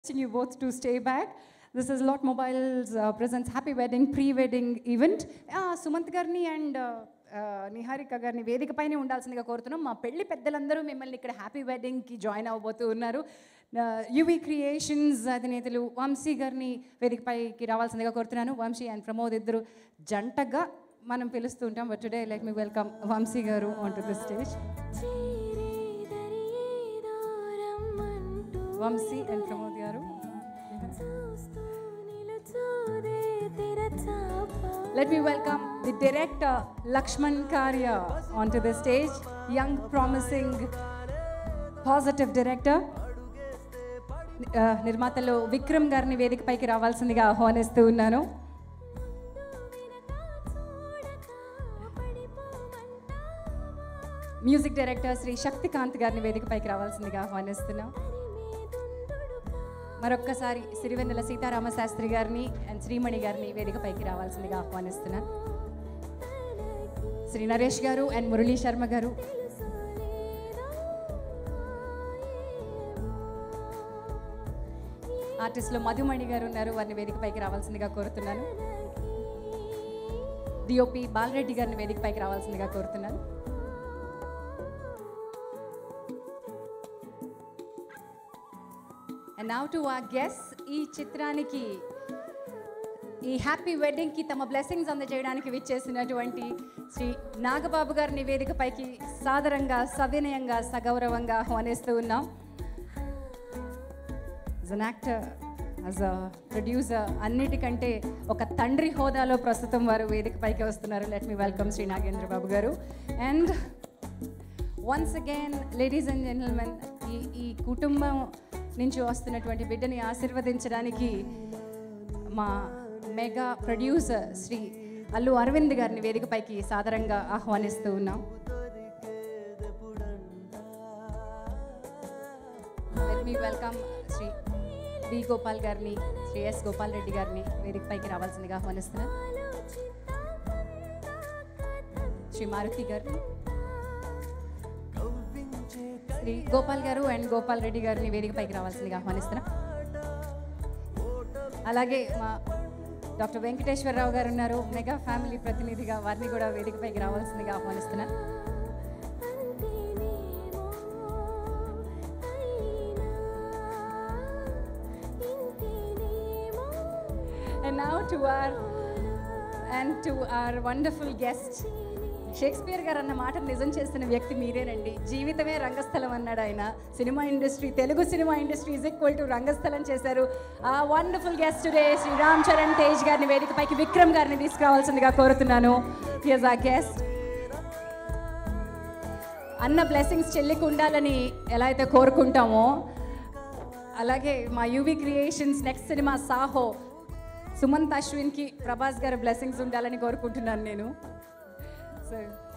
requesting you both to stay back. This is Lot Mobiles uh, presents Happy Wedding pre-wedding event. Uh, Sumanth గారిని and Niharika గారిని వేదిక పైనే ఉండాల్సిందిగా కోరుతున్నాం మా పెళ్లి పెద్దలందరూ మిమ్మల్ని ఇక్కడ హ్యాపీ వెడ్డింగ్కి జాయిన్ అవ్వబోతూ ఉన్నారు యువి క్రియేషన్స్ అధినేతలు వంశీ గారిని వేదికపైకి రావాల్సిందిగా కోరుతున్నాను వంశీ అండ్ ప్రమోద్ ఇద్దరు జంటగా మనం పిలుస్తూ ఉంటాం but today like me welcome Vamshi గారు on to the stage Vamshi and Pramod గారు Let me welcome the director Lakshman Karya onto the stage. Young, promising, positive director. Uh, నిర్మాతలు విక్రమ్ గారిని వేదికపైకి రావాల్సిందిగా ఆహ్వానిస్తూ ఉన్నాను మ్యూజిక్ డైరెక్టర్ శ్రీ శక్తికాంత్ గారిని వేదికపైకి రావాల్సిందిగా ఆహ్వానిస్తున్నాం మరొక్కసారి సిరివెన్నెల సీతారామ శాస్త్రి గారిని అండ్ శ్రీమణి గారిని వేదికపైకి రావాల్సిందిగా ఆహ్వానిస్తున్నాను శ్రీ నరేష్ గారు అండ్ మురళీ శర్మ గారు ఆర్టిస్ట్లో మధుమణి గారు ఉన్నారు వారిని వేదికపైకి రావాల్సిందిగా కోరుతున్నాను డిఓపి బాలరెడ్డి గారిని వేదికపైకి రావాల్సిందిగా కోరుతున్నాను and now to our guest ఈ చిత్రానికి ఈ హ్యాపీ వెడ్డింగ్కి తమ బ్లెస్సింగ్స్ అందజేయడానికి విచ్చేసినటువంటి శ్రీ నాగబాబు గారిని వేదికపైకి సాదరంగా సవినయంగా సగౌరవంగా ఆహ్వానిస్తూ ఉన్నాం as an actor as a producer అన్నిటికంటే ఒక తండ్రి హోదాలో ప్రస్తుతం వారు వేదికపైకి వస్తున్నారు let me welcome Shri Nagendra Babu గారు and once again ladies and gentlemen ఈ ఈ కుటుంబం నుంచి వస్తున్నటువంటి బిడ్డని ఆశీర్వదించడానికి మా మెగా ప్రొడ్యూసర్ శ్రీ అల్లు అరవింద్ గారిని వేదికపైకి సాదరంగా ఆహ్వానిస్తూ ఉన్నాం let me welcome Shri B Gopal గారిని శ్రీ ఎస్ గోపాల్ రెడ్డి గారిని వేదికపైకి రావాల్సిందిగా ఆహ్వానిస్తున్నాను శ్రీ మారుతి గారిని శ్రీ గోపాల్ గారు అండ్ గోపాల్ రెడ్డి గారిని వేదికపైకి రావాల్సిందిగా ఆహ్వానిస్తున్నా అలాగే మా డాక్టర్ వెంకటేశ్వరరావు గారు ఉన్నారు మెగా ఫ్యామిలీ ప్రతినిధిగా వారిని కూడా వేదికపైకి రావాల్సిందిగా ఆహ్వానిస్తున్నా And now to our and to our wonderful guest Shakespeare గారు అన్న మాట నిజం చేస్తున్న వ్యక్తి మీరేనండి జీవితమే రంగస్థలం అన్నాడు ఆయన cinema industry Telugu cinema industry is equal to Rangasthalam చేశారు a wonderful guest today Shri Ram Charan Tej గారిని వేదికపైకి విక్రమ్ గారిని తీసుకురావాల్సిందిగా కోరుతున్నాను హియర్స్ ఆ గెస్ట్ అన్న బ్లెస్సింగ్స్ చెల్లికి ఉండాలని ఎలా అయితే కోరుకుంటామో అలాగే మా UV creations next cinema Saaho Sumanth అశ్విన్కి ప్రభాస్ గారి బ్లెస్సింగ్స్ ఉండాలని కోరుకుంటున్నాను నేను సో